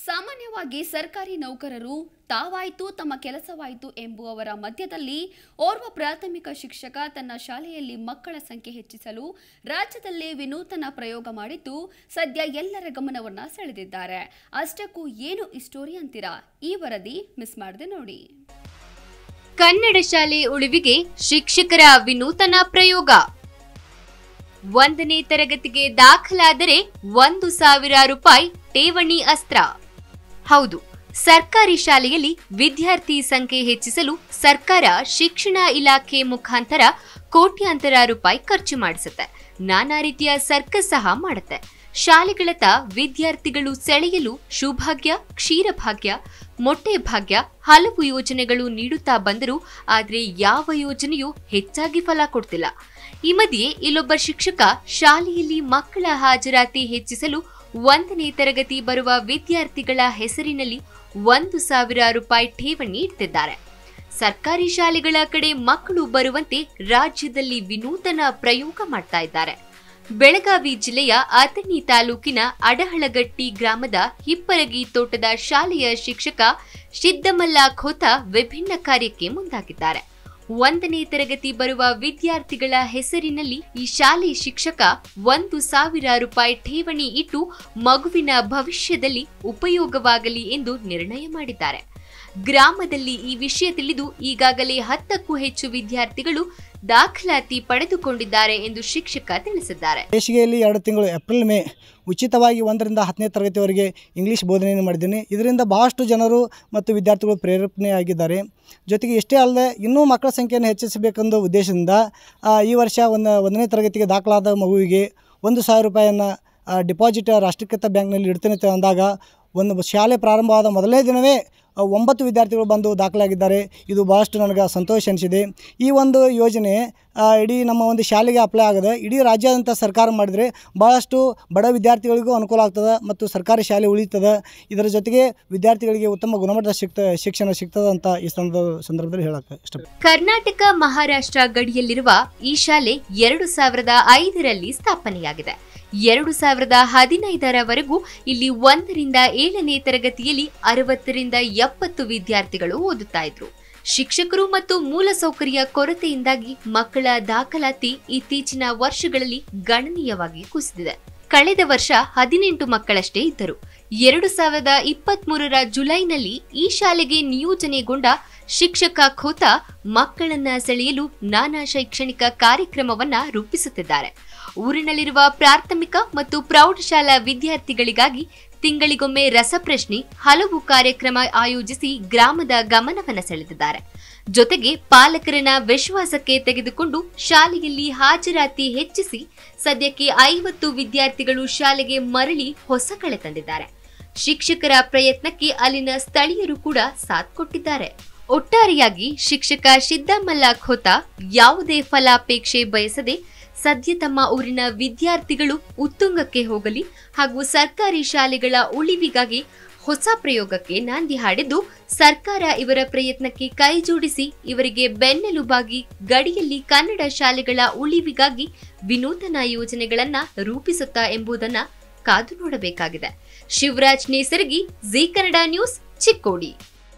ಸಾಮಾನ್ಯವಾಗಿ ಸರ್ಕಾರಿ ನೌಕರರು ತಾವಾಯ್ತು ತಮ್ಮ ಕೆಲಸವಾಯಿತು ಎಂಬುವವರ ಮಧ್ಯದಲ್ಲಿ ಓರ್ವ ಪ್ರಾಥಮಿಕ ಶಿಕ್ಷಕ ತನ್ನ ಶಾಲೆಯಲ್ಲಿ ಮಕ್ಕಳ ಸಂಖ್ಯೆ ಹೆಚ್ಚಿಸಲು ರಾಜ್ಯದಲ್ಲಿ ವಿನೂತನ ಪ್ರಯೋಗ ಮಾಡಿದ್ದು ಸದ್ಯ ಎಲ್ಲರ ಗಮನವನ್ನ ಸೆಳೆದಿದ್ದಾರೆ ಅಷ್ಟಕ್ಕೂ ಏನು ಈ ಸ್ಟೋರಿ ಅಂತೀರಾ ಈ ವರದಿ ಮಿಸ್ ಮಾಡದೆ ನೋಡಿ ಕನ್ನಡ ಶಾಲೆ ಉಳಿವಿಗೆ ಶಿಕ್ಷಕರ ವಿನೂತನ ಪ್ರಯೋಗ ಒಂದನೇ ತರಗತಿಗೆ ದಾಖಲಾದರೆ ಒಂದು ಸಾವಿರ ರೂಪಾಯಿ ಠೇವಣಿ ಅಸ್ತ್ರ ಹೌದು ಸರ್ಕಾರಿ ಶಾಲೆಯಲ್ಲಿ ವಿದ್ಯಾರ್ಥಿ ಸಂಖ್ಯೆ ಹೆಚ್ಚಿಸಲು ಸರ್ಕಾರ ಶಿಕ್ಷಣ ಇಲಾಖೆ ಮುಖಾಂತರ ಕೋಟ್ಯಾಂತರ ರೂಪಾಯಿ ಖರ್ಚು ಮಾಡಿಸುತ್ತೆ ನಾನಾ ರೀತಿಯ ಸರ್ಕಸ್ ಸಹ ಮಾಡುತ್ತೆ ಶಾಲೆಗಳತ್ತ ವಿದ್ಯಾರ್ಥಿಗಳು ಸೆಳೆಯಲು ಶುಭಾಗ್ಯ ಕ್ಷೀರಭಾಗ್ಯ ಮೊಟ್ಟೆ ಭಾಗ್ಯ ಹಲವು ಯೋಜನೆಗಳು ನೀಡುತ್ತಾ ಬಂದರೂ ಆದ್ರೆ ಯಾವ ಯೋಜನೆಯೂ ಹೆಚ್ಚಾಗಿ ಫಲ ಕೊಡ್ತಿಲ್ಲ ಈ ಮಧ್ಯೆ ಇಲ್ಲೊಬ್ಬ ಶಿಕ್ಷಕ ಶಾಲೆಯಲ್ಲಿ ಮಕ್ಕಳ ಹಾಜರಾತಿ ಹೆಚ್ಚಿಸಲು ಒಂದನೇ ತರಗತಿ ಬರುವ ವಿದ್ಯಾರ್ಥಿಗಳ ಹೆಸರಿನಲ್ಲಿ ಒಂದು ಸಾವಿರ ರೂಪಾಯಿ ಠೇವಣಿ ಇಡ್ತಿದ್ದಾರೆ ಸರ್ಕಾರಿ ಶಾಲೆಗಳ ಕಡೆ ಮಕ್ಕಳು ಬರುವಂತೆ ರಾಜ್ಯದಲ್ಲಿ ವಿನೂತನ ಪ್ರಯೋಗ ಮಾಡ್ತಾ ಇದ್ದಾರೆ ಬೆಳಗಾವಿ ಜಿಲ್ಲೆಯ ಅಥಣಿ ತಾಲೂಕಿನ ಅಡಹಳಗಟ್ಟಿ ಗ್ರಾಮದ ಹಿಪ್ಪರಗಿ ತೋಟದ ಶಾಲೆಯ ಶಿಕ್ಷಕ ಸಿದ್ದಮಲ್ಲ ಖೋತ ವಿಭಿನ್ನ ಕಾರ್ಯಕ್ಕೆ ಮುಂದಾಗಿದ್ದಾರೆ ಒಂದನೇ ತರಗತಿ ಬರುವ ವಿದ್ಯಾರ್ಥಿಗಳ ಹೆಸರಿನಲ್ಲಿ ಈ ಶಾಲೆ ಶಿಕ್ಷಕ ಒಂದು ಸಾವಿರ ರೂಪಾಯಿ ಠೇವಣಿ ಇಟ್ಟು ಮಗುವಿನ ಭವಿಷ್ಯದಲ್ಲಿ ಉಪಯೋಗವಾಗಲಿ ಎಂದು ನಿರ್ಣಯ ಮಾಡಿದ್ದಾರೆ ಗ್ರಾಮದಲ್ಲಿ ಈ ವಿಷಯ ತಿಳಿದು ಈಗಾಗಲೇ ಹತ್ತಕ್ಕೂ ಹೆಚ್ಚು ವಿದ್ಯಾರ್ಥಿಗಳು ದಾಖಲಾತಿ ಪಡೆದುಕೊಂಡಿದ್ದಾರೆ ಎಂದು ಶಿಕ್ಷಕ ತಿಳಿಸಿದ್ದಾರೆ ಬೇಸಿಗೆಯಲ್ಲಿ ಎರಡು ತಿಂಗಳು ಏಪ್ರಿಲ್ ಮೇ ಉಚಿತವಾಗಿ ಒಂದರಿಂದ ಹತ್ತನೇ ತರಗತಿವರೆಗೆ ಇಂಗ್ಲೀಷ್ ಬೋಧನೆಯನ್ನು ಮಾಡಿದ್ದೀನಿ ಇದರಿಂದ ಬಹಳಷ್ಟು ಜನರು ಮತ್ತು ವಿದ್ಯಾರ್ಥಿಗಳು ಪ್ರೇರೇಪಣೆಯಾಗಿದ್ದಾರೆ ಜೊತೆಗೆ ಇಷ್ಟೇ ಅಲ್ಲದೆ ಇನ್ನೂ ಮಕ್ಕಳ ಸಂಖ್ಯೆಯನ್ನು ಹೆಚ್ಚಿಸಬೇಕೆಂದು ಉದ್ದೇಶದಿಂದ ಆ, ಈ ವರ್ಷ ಒಂದು ಒಂದನೇ ತರಗತಿಗೆ ದಾಖಲಾದ ಮಗುವಿಗೆ ಒಂದು ಸಾವಿರ ರೂಪಾಯಿಯನ್ನು ಡಿಪಾಸಿಟ್ ರಾಷ್ಟ್ರೀಕೃತ ಬ್ಯಾಂಕ್ನಲ್ಲಿ ಇಡ್ತೇನೆ ಅಂತ ಅಂದಾಗ ಒಂದು ಶಾಲೆ ಪ್ರಾರಂಭವಾದ ಮೊದಲನೇ ದಿನವೇ ಆ, ಒಂಬತ್ತು ವಿದ್ಯಾರ್ಥಿಗಳು ಬಂದು ದಾಖಲಾಗಿದ್ದಾರೆ ಇದು ಭಾಳಷ್ಟು ನನಗೆ ಸಂತೋಷ ಅನಿಸಿದೆ ಈ ಒಂದು ಯೋಜನೆ ಆ, ಇಡೀ ನಮ್ಮ ಒಂದು ಶಾಲೆಗೆ ಅಪ್ಲೈ ಆಗದೆ ಇಡೀ ರಾಜ್ಯಾದ್ಯಂತ ಸರ್ಕಾರ ಮಾಡಿದರೆ ಭಾಳಷ್ಟು ಬಡ ವಿದ್ಯಾರ್ಥಿಗಳಿಗೂ ಅನುಕೂಲ ಆಗ್ತದೆ ಮತ್ತು ಸರ್ಕಾರಿ ಶಾಲೆ ಉಳಿತದೆ ಇದರ ಜೊತೆಗೆ ವಿದ್ಯಾರ್ಥಿಗಳಿಗೆ ಉತ್ತಮ ಗುಣಮಟ್ಟದ ಸಿಗ್ತ ಶಿಕ್ಷಣ ಸಿಗ್ತದೆ ಅಂತ ಈ ಸಂದರ್ಭ ಸಂದರ್ಭದಲ್ಲಿ ಹೇಳಕ್ಕೆ ಇಷ್ಟಪಡ್ತೀನಿ ಕರ್ನಾಟಕ ಮಹಾರಾಷ್ಟ್ರ ಗಡಿಯಲ್ಲಿರುವ ಈ ಶಾಲೆ ಎರಡು ಸಾವಿರದ ಐದರಲ್ಲಿ ಸ್ಥಾಪನೆಯಾಗಿದೆ ಎರಡು ಸಾವಿರದ ಹದಿನೈದರವರೆಗೂ ಇಲ್ಲಿ ಒಂದರಿಂದ ಏಳನೇ ತರಗತಿಯಲ್ಲಿ ಅರವತ್ತರಿಂದ ಎಪ್ಪತ್ತು ವಿದ್ಯಾರ್ಥಿಗಳು ಓದುತ್ತಾ ಇದ್ರು ಶಿಕ್ಷಕರು ಮತ್ತು ಮೂಲಸೌಕರ್ಯ ಕೊರತೆಯಿಂದಾಗಿ ಮಕ್ಕಳ ದಾಖಲಾತಿ ಇತ್ತೀಚಿನ ವರ್ಷಗಳಲ್ಲಿ ಗಣನೀಯವಾಗಿ ಕುಸಿದಿದೆ ಕಳೆದ ವರ್ಷ ಹದಿನೆಂಟು ಮಕ್ಕಳಷ್ಟೇ ಇದ್ದರು ಎರಡು ಸಾವಿರದ ಇಪ್ಪತ್ತ್ ಮೂರರ ಜುಲೈನಲ್ಲಿ ಈ ಶಾಲೆಗೆ ನಿಯೋಜನೆಗೊಂಡ ಶಿಕ್ಷಕ ಖೋತ ಮಕ್ಕಳನ್ನ ಸೆಳೆಯಲು ನಾನಾ ಶೈಕ್ಷಣಿಕ ಕಾರ್ಯಕ್ರಮವನ್ನ ರೂಪಿಸುತ್ತಿದ್ದಾರೆ ಊರಿನಲ್ಲಿರುವ ಪ್ರಾಥಮಿಕ ಮತ್ತು ಪ್ರೌಢಶಾಲಾ ವಿದ್ಯಾರ್ಥಿಗಳಿಗಾಗಿ ತಿಂಗಳಿಗೊಮ್ಮೆ ರಸಪ್ರಶ್ನೆ ಹಲವು ಕಾರ್ಯಕ್ರಮ ಆಯೋಜಿಸಿ ಗ್ರಾಮದ ಗಮನವನ್ನ ಸೆಳೆದಿದ್ದಾರೆ ಜೊತೆಗೆ ಪಾಲಕರನ್ನ ವಿಶ್ವಾಸಕ್ಕೆ ತೆಗೆದುಕೊಂಡು ಶಾಲೆಯಲ್ಲಿ ಹಾಜರಾತಿ ಹೆಚ್ಚಿಸಿ ಸದ್ಯಕ್ಕೆ ಐವತ್ತು ವಿದ್ಯಾರ್ಥಿಗಳು ಶಾಲೆಗೆ ಮರಳಿ ಹೊಸ ಕಳೆ ತಂದಿದ್ದಾರೆ ಶಿಕ್ಷಕರ ಪ್ರಯತ್ನಕ್ಕೆ ಅಲ್ಲಿನ ಸ್ಥಳೀಯರು ಕೂಡ ಸಾಥ್ ಕೊಟ್ಟಿದ್ದಾರೆ ಒಟ್ಟಾರೆಯಾಗಿ ಶಿಕ್ಷಕ ಸಿದ್ದಮಲ್ಲ ಖೋತ ಯಾವುದೇ ಫಲಾಪೇಕ್ಷೆ ಬಯಸದೆ ಸದ್ಯ ತಮ್ಮ ಊರಿನ ವಿದ್ಯಾರ್ಥಿಗಳು ಉತ್ತುಂಗಕ್ಕೆ ಹೋಗಲಿ ಹಾಗೂ ಸರ್ಕಾರಿ ಶಾಲೆಗಳ ಉಳಿವಿಗಾಗಿ ಹೊಸ ಪ್ರಯೋಗಕ್ಕೆ ನಾಂದಿ ಹಾಡಿದ್ದು ಸರ್ಕಾರ ಇವರ ಪ್ರಯತ್ನಕ್ಕೆ ಕೈ ಜೋಡಿಸಿ ಇವರಿಗೆ ಬೆನ್ನೆಲುಬಾಗಿ ಗಡಿಯಲ್ಲಿ ಕನ್ನಡ ಶಾಲೆಗಳ ಉಳಿವಿಗಾಗಿ ವಿನೂತನ ಯೋಜನೆಗಳನ್ನ ರೂಪಿಸುತ್ತಾ ಎಂಬುದನ್ನ ಕಾದು ನೋಡಬೇಕಾಗಿದೆ Shivaraj Nesargi Zee Kannada news Chikkodi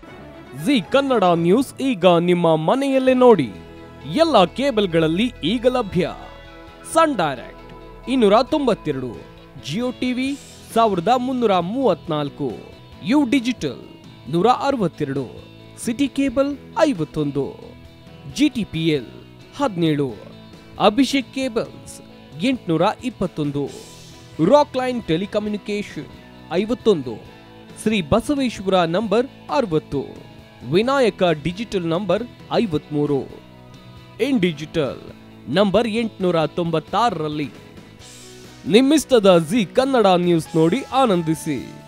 Zee Kannada news ಈಗ ನಿಮ್ಮ ಮನೆಯಲ್ಲೇ ನೋಡಿ ಎಲ್ಲ ಕೇಬಲ್ಗಳಲ್ಲಿ ಈಗ ಲಭ್ಯ ಸನ್ ಡೈರೆಕ್ಟ್ ಇನ್ನೂರ ತೊಂಬತ್ತೆರಡು ಜಿಯೋ ಟಿವಿ ಸಾವಿರದ ಮುನ್ನೂರ ಮೂವತ್ನಾಲ್ಕು ಯು ಡಿಜಿಟಲ್ ನೂರ ಅರವತ್ತೆರಡು ಸಿಟಿ ಕೇಬಲ್ ಐವತ್ತೊಂದು ಜಿಟಿಪಿಎಲ್ ಹದಿನೇಳು ಅಭಿಷೇಕ್ ಕೇಬಲ್ಸ್ ಎಂಟುನೂರ ಇಪ್ಪತ್ತೊಂದು ರಾಕ್ ಲೈನ್ ಟೆಲಿಕಮ್ಯುನಿಕೇಶನ್ ಐವತ್ತೊಂದು ಶ್ರೀ ಬಸವೇಶ್ವರ ನಂಬರ್ ಅರವತ್ತು ವಿನಾಯಕ ಡಿಜಿಟಲ್ ನಂಬರ್ ಐವತ್ಮೂರು ಇನ್ ಡಿಜಿಟಲ್ ನಂಬರ್ ಎಂಟುನೂರ ತೊಂಬತ್ತಾರರಲ್ಲಿ ನಿಮ್ಮಿಸ್ತದ ಜಿ ಕನ್ನಡ ನ್ಯೂಸ್ ನೋಡಿ ಆನಂದಿಸಿ